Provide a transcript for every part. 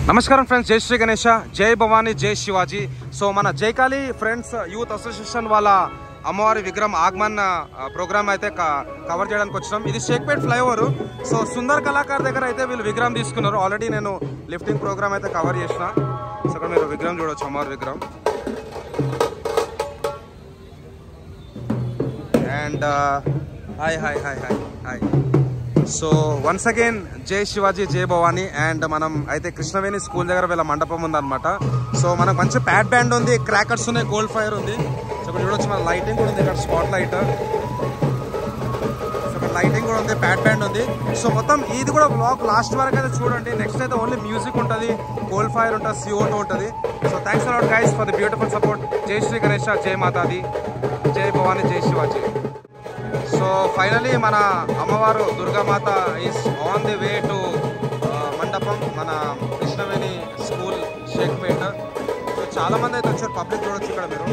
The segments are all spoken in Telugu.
నమస్కారం ఫ్రెండ్స్ జై శ్రీ గణేష జై భవానీ జై శివాజీ సో మన జైకాళి ఫ్రెండ్స్ యూత్ అసోసియేషన్ వాళ్ళ అమ్మవారి విగ్రహం ఆగమన్ ప్రోగ్రామ్ అయితే క- కవర్ చేయడానికి వచ్చినాం ఇది షేక్పేట్ ఫ్లైఓవర్ సో సుందర్ కళాకార్ దగ్గర అయితే వీళ్ళు విగ్రహం తీసుకున్నారు ఆల్రెడీ నేను లిఫ్టింగ్ ప్రోగ్రామ్ అయితే కవర్ చేసిన సో ఇక్కడ మీరు విగ్రహం చూడొచ్చు అమ్మవారి విగ్రహం and hi hi hi hi hi so once again జై శివాజీ జై భవానీ అండ్ మనం అయితే కృష్ణవేణి స్కూల్ దగ్గర వీళ్ళ మండపం ఉందన్నమాట సో మనకు మంచి ప్యాడ్ బ్యాండ్ ఉంది క్రాకర్స్ ఉన్నాయి గోల్డ్ ఫైర్ ఉంది సో ఇక్కడ చూడొచ్చు మన లైటింగ్ కూడా ఉంది ఇక్కడ స్పాట్ లైట్ సో ఇక్కడ లైటింగ్ కూడా ఉంది ప్యాడ్ బ్యాండ్ ఉంది సో మొత్తం ఇది కూడా బ్లాగ్ లాస్ట్ వరకు అయితే చూడండి నెక్స్ట్ అయితే ఓన్లీ మ్యూజిక్ ఉంటుంది గోల్డ్ ఫైర్ ఉంటుంది సిఓటో ఉంటుంది so thanks a lot guys for the beautiful support జై శ్రీ గణేష జై మాతాది జై భవానీ జై శివాజీ సో ఫైనలీ మన అమ్మవారు Durgamata is on the way to మండపం మన కృష్ణవేణి స్కూల్ షేక్పేట సో చాలా మంది అయితే వచ్చారు పబ్లిక్ చూడొచ్చు ఇక్కడ మీరు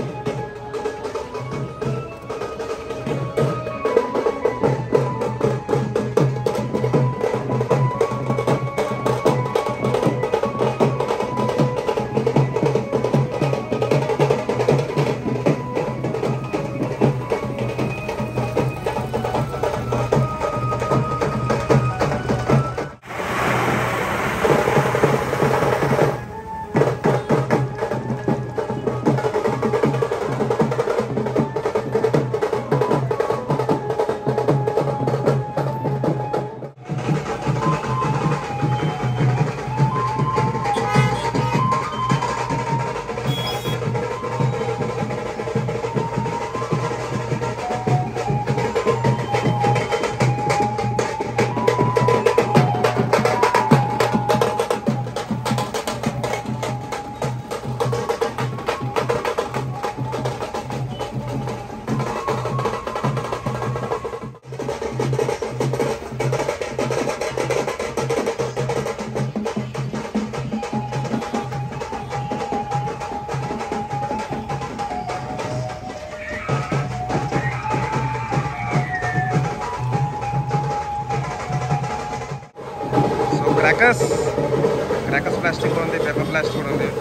సో క్రాకర్స్ క్రాకర్స్ ప్లాస్టిక్ కూడా ఉంది పేపర్ ప్లాస్టిక్ కూడా ఉంది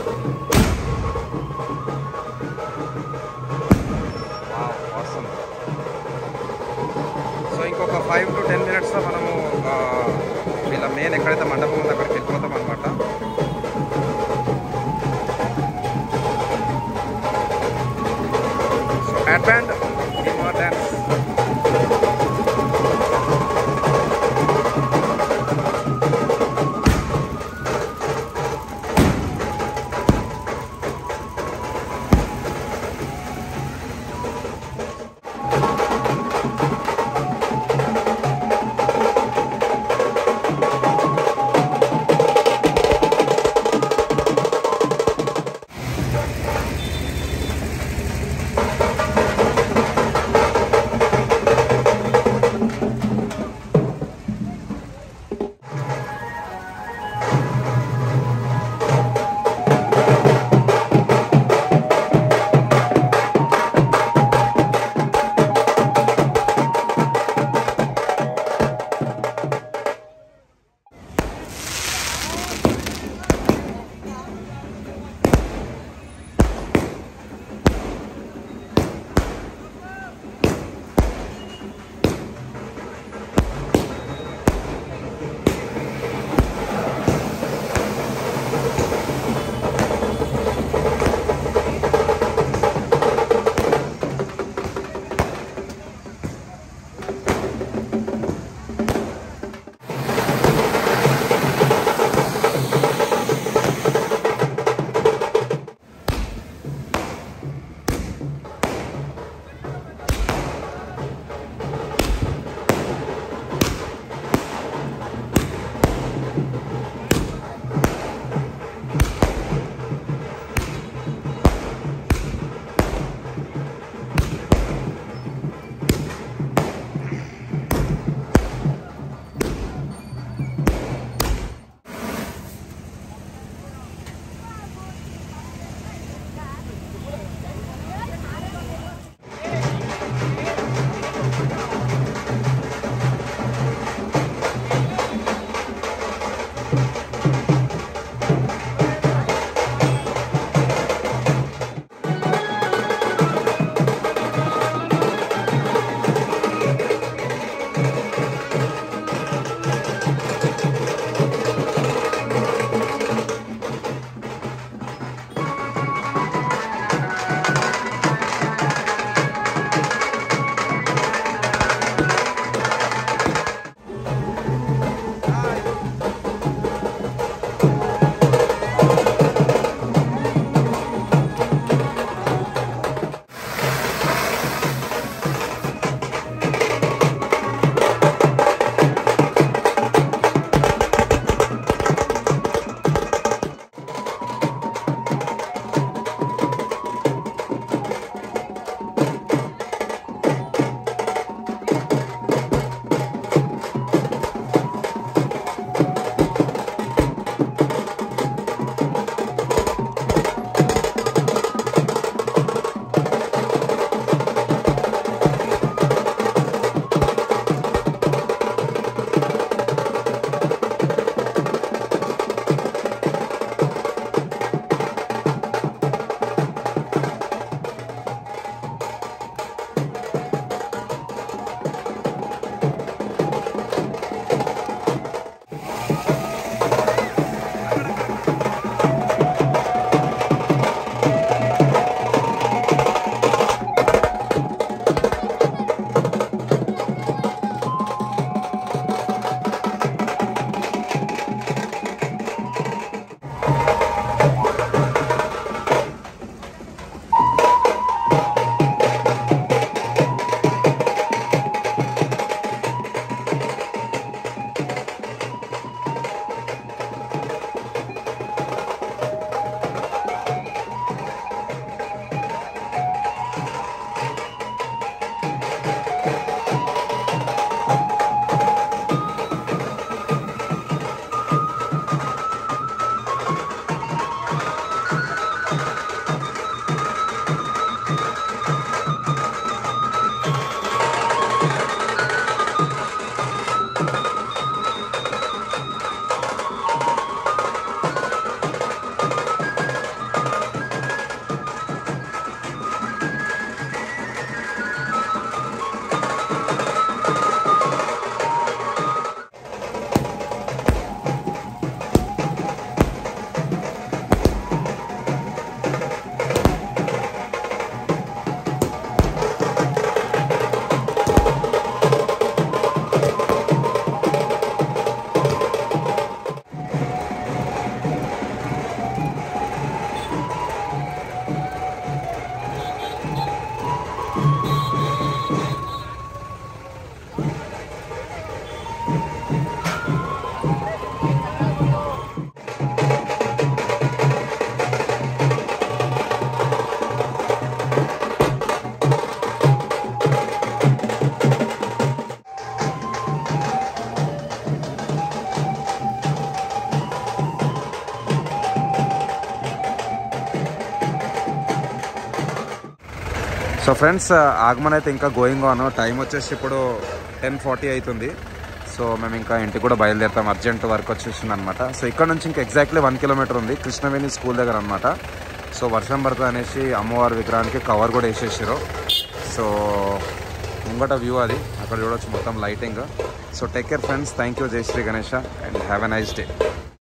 awesome. సో ఇంకొక ఫైవ్ టు టెన్ మినిట్స్లో మనము ఆ, వీళ్ళ మెయిన్ ఎక్కడైతే మండపం ఉందో అక్కడికి వెళ్ళిపోతాం అనమాట so had band dance so friends ఆగమన్ అయితే ఇంకా గోయింగ్ ఆన్ టైం వచ్చేసి ఇప్పుడు టెన్ ఫార్టీ అవుతుంది సో మేము ఇంకా ఇంటికి కూడా బయలుదేరుతాం అర్జెంట్ వర్క్ వచ్చేసింది అనమాట సో ఇక్కడ నుంచి ఇంకా ఎగ్జాక్ట్లీ వన్ కిలోమీటర్ ఉంది కృష్ణవేణి స్కూల్ దగ్గర అనమాట సో వర్షం పడుతుంది అనేసి అమ్మవారి విగ్రహానికి కవర్ కూడా వేసేసారు సో ముంగట వ్యూ అది అక్కడ చూడొచ్చు మొత్తం lighting so take care friends thank you జై Shri Ganesha and have a nice day